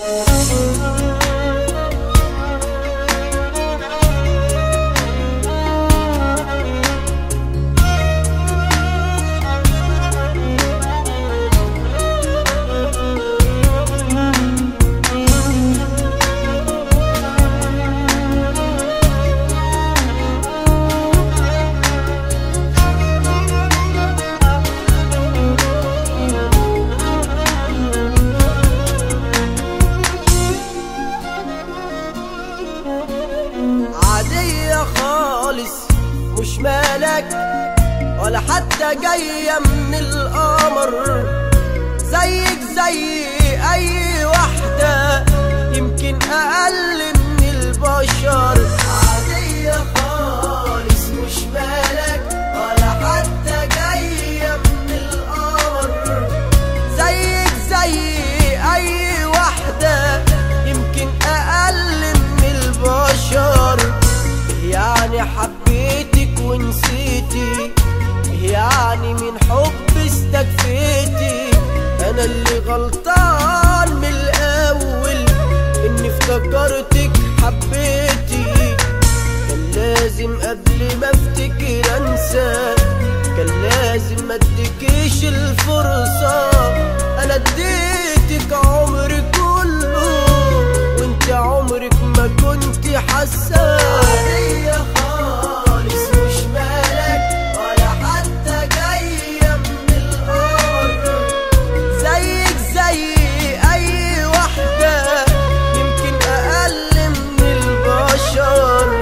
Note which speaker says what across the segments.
Speaker 1: عادية خالص مش مالك ولا حتى جاية من القمر زيك زي أي واحدة يمكن أقل من البشر عادية خالص مش مالك ولا حتى جاية من القمر زيك زي أي واحدة يمكن أقل من البشر يعني حبيتك ونسيتي يعني من حب استكفيتي أنا اللي غلطان من الأول إني افتكرتك حبيتي كان لازم قبل ما افتكر انسى كان لازم ما اديكيش الفرصة انا اديتك عمري كله وانت عمرك ما كنت حاسة عادية خالص مش مالك ولا حتى جاية من الأرض زيك زي أي واحدة يمكن أقل من البشر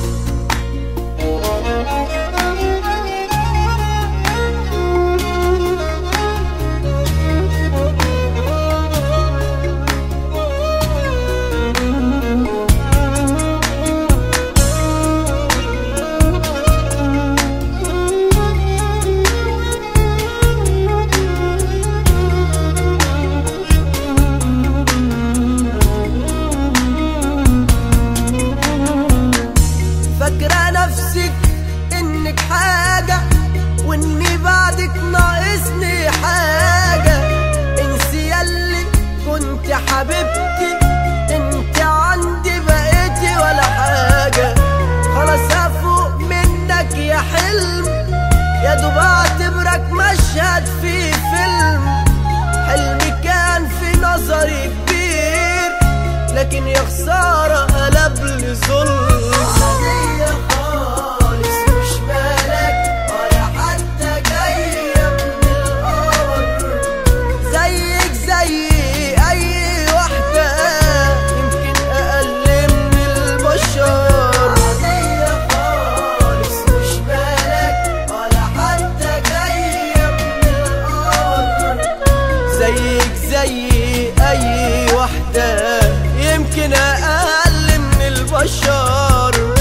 Speaker 1: فاكرة نفسك انك حاجة واني بعدك ناقصني حاجة انسي ياللي كنت حبيبتي انت عندي بقيتي ولا حاجة خلاص افوق منك يا حلم يا دوب اعتبرك مشهد في فيلم حلمي كان في نظري كبير لكن يا خسارة قلب لي ظلم عادية خالص مش مالك ولا حتى جاية من القمر زيك زي أي واحدة يمكن أقل من البشر عادية خالص مش مالك ولا حتى جاية من القمر زيك زي اي واحدة يمكن اقل من البشر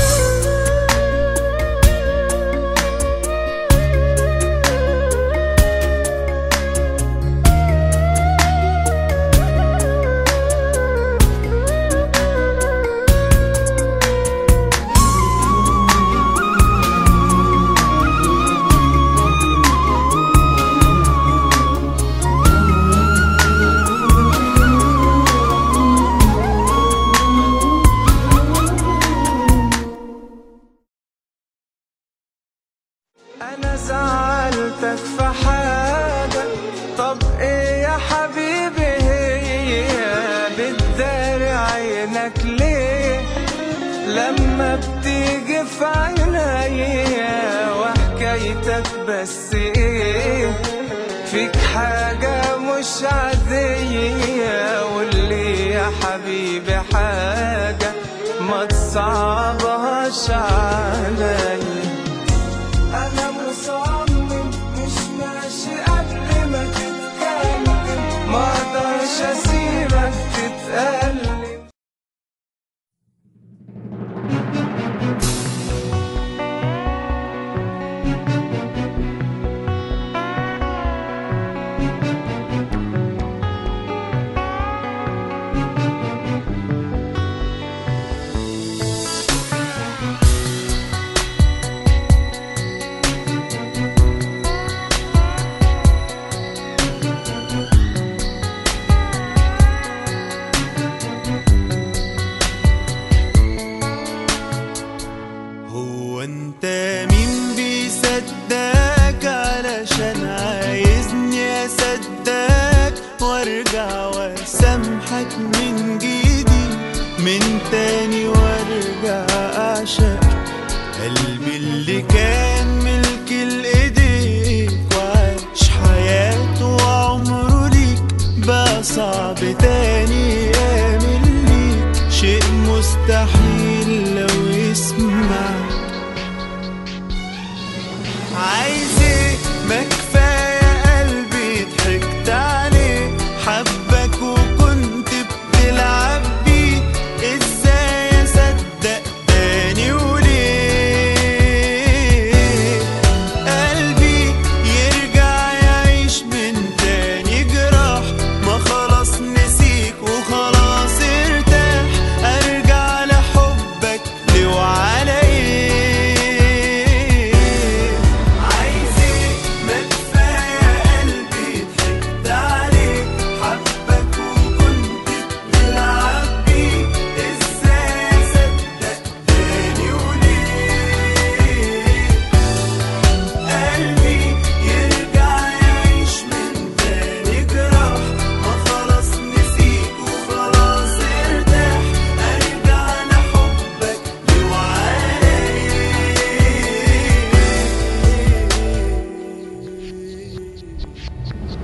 Speaker 2: انا زعلتك في حاجة طب ايه يا حبيبي هي بتداري عينك ليه لما بتيجي في عينيا وحكايتك بس ايه فيك حاجة مش عادية واللي يا حبيبي حاجة ما تصعبهاش عليا انا مصمم مش ماشي قبل ما تتكلم ما اقدرش اسيبك تتألم
Speaker 3: من تاني وارجع اعشق قلبي اللي كان ملك الايديك وعاش حياته وعمره ليك بقى صعب تاني يامل ليك شيء مستحيل لو يسمعك عايز ايه ما كفايه قلبي ضحكت عليه حبك وكنت بتلعب بيه ازاي اصدق تاني وليه قلبي يرجع يعيش من تاني جراح ما خلاص نسيك وخلاص ارتاح ارجع لحبك لو على ايه عايز ايه ما كفايه قلبي ضحكت عليك حبك وكنت بتلعب بيه ازاي اصدق تاني وليه قلبي يرجع يعيش من تاني جراح ما خلاص نسيك وخلاص ارتاح ارجع لحبك لو عليك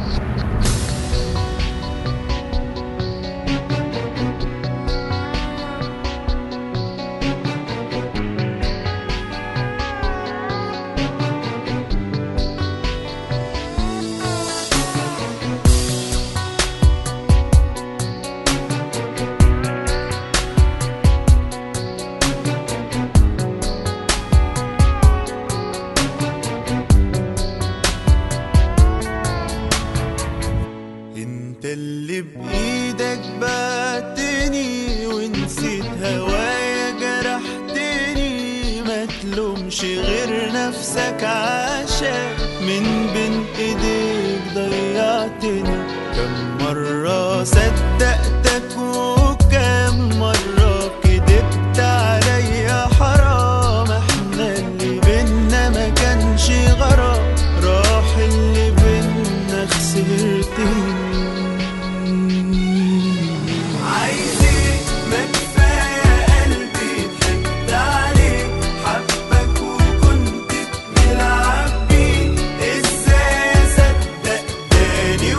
Speaker 3: انت اللي بايدك بعتني ونسيت هوايا جرحتني ما تلومش غير نفسك عشان من بين ايديك ضيعتني كم مرة صدقتك وكم مرة كدبت عليا حرام احنا اللي بينا ما كانش غرام راح اللي بينا خسرتني عايز ايه ما كفايه قلبي ضحكت عليك حبك وكنت بتلعب بيه ازاي اصدق تاني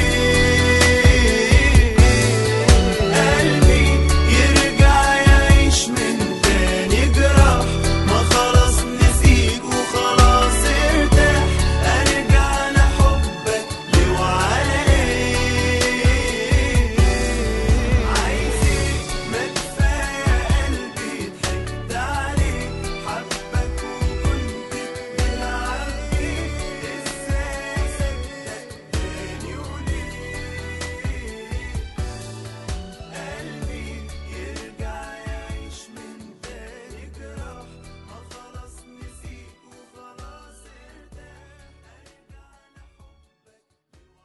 Speaker 3: وليه قلبي يرجع يعيش من تاني جراح ما خلاص نسيك وخلاص ارتاح ارجع لحبك لو على ايه عايز ايه ما كفايه قلبي ضحكت عليك حبك وكنت بتلعب بيه ازاي اصدق تاني وليه قلبي يرجع يعيش من تاني جراح ما خلاص نسيك وخلاص ارتاح ارجع لحبك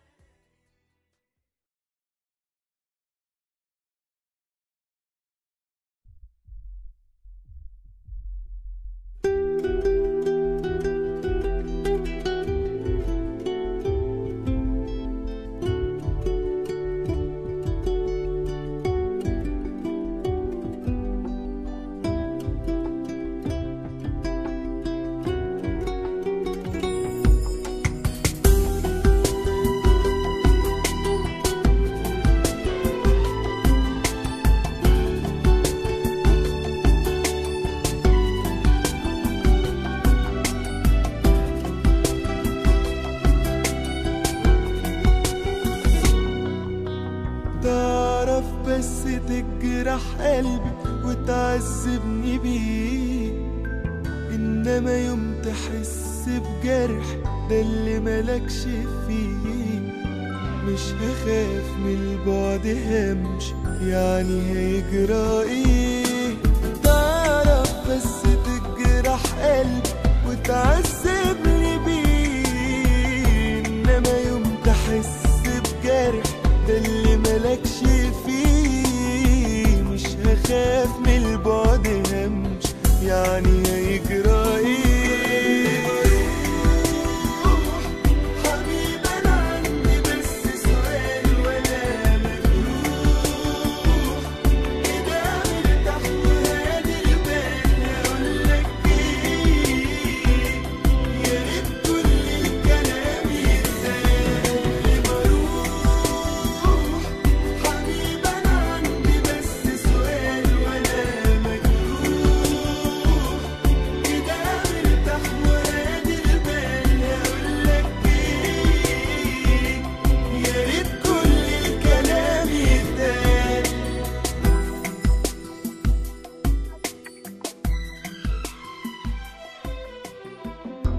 Speaker 4: تعرف بس تجرح قلبي وتعذبني بيه انما يوم تحس بجرح ده اللي ملكش فيه مش هخاف من البعد همش يعني هيجرى ايه تعرف بس تجرح قلبي وتعذبني بيه انما يوم تحس بجرح ده اللي ملكش فيه مش هخاف من البعد همش يعني هيجرى ايه حبيبي انا عندي بس سؤال ولا مجروح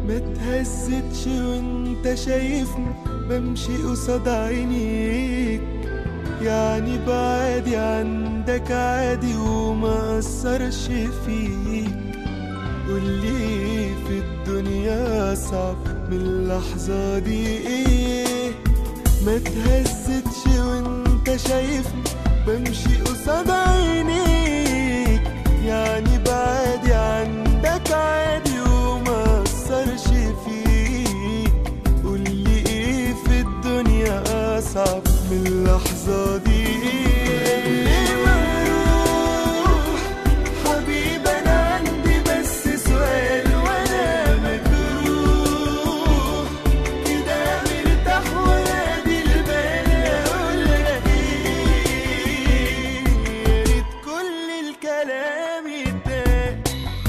Speaker 4: ما تهزتش وانت شايفني بمشي قصاد عينيك يعني بعادي عندك عادي وما أثرش فيك قولي في الدنيا صعب من اللحظة دي ايه ما تهزتش وانت شايفني بمشي قصاد عينيك يعني بعادي عندك عادي وما أثرش فيك قولي ايه في الدنيا أصعب من اللحظة دي ليه مروح حبيبي أنا عندي بس سؤال وأنا مجروح كده مرتاح وهادي البال أقولك إيه يا ريت كل الكلام يتقال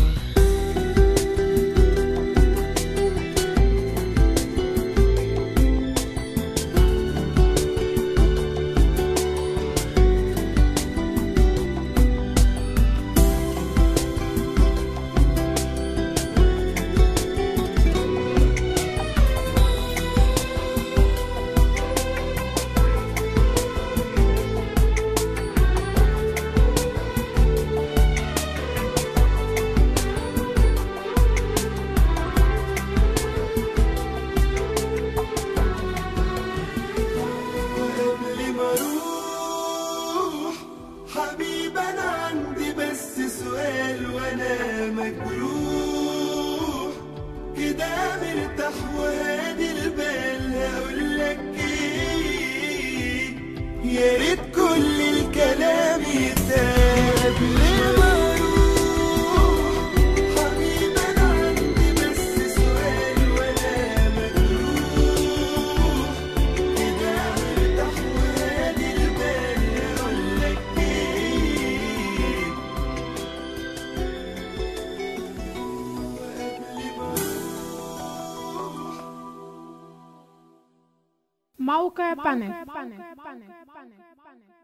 Speaker 4: وقبل ما اروح حبيب انا عندي بس سؤال وانا مجروح كده مرتاح وهادي البال هقولك ايه يا ريت كل الكلام يتقال قبل ما اروح حبيب انا عندي بس سؤال وانا مجروح كده مرتاح وهادي البال هقولك ايه وقبل ما اروح
Speaker 5: موقع بانل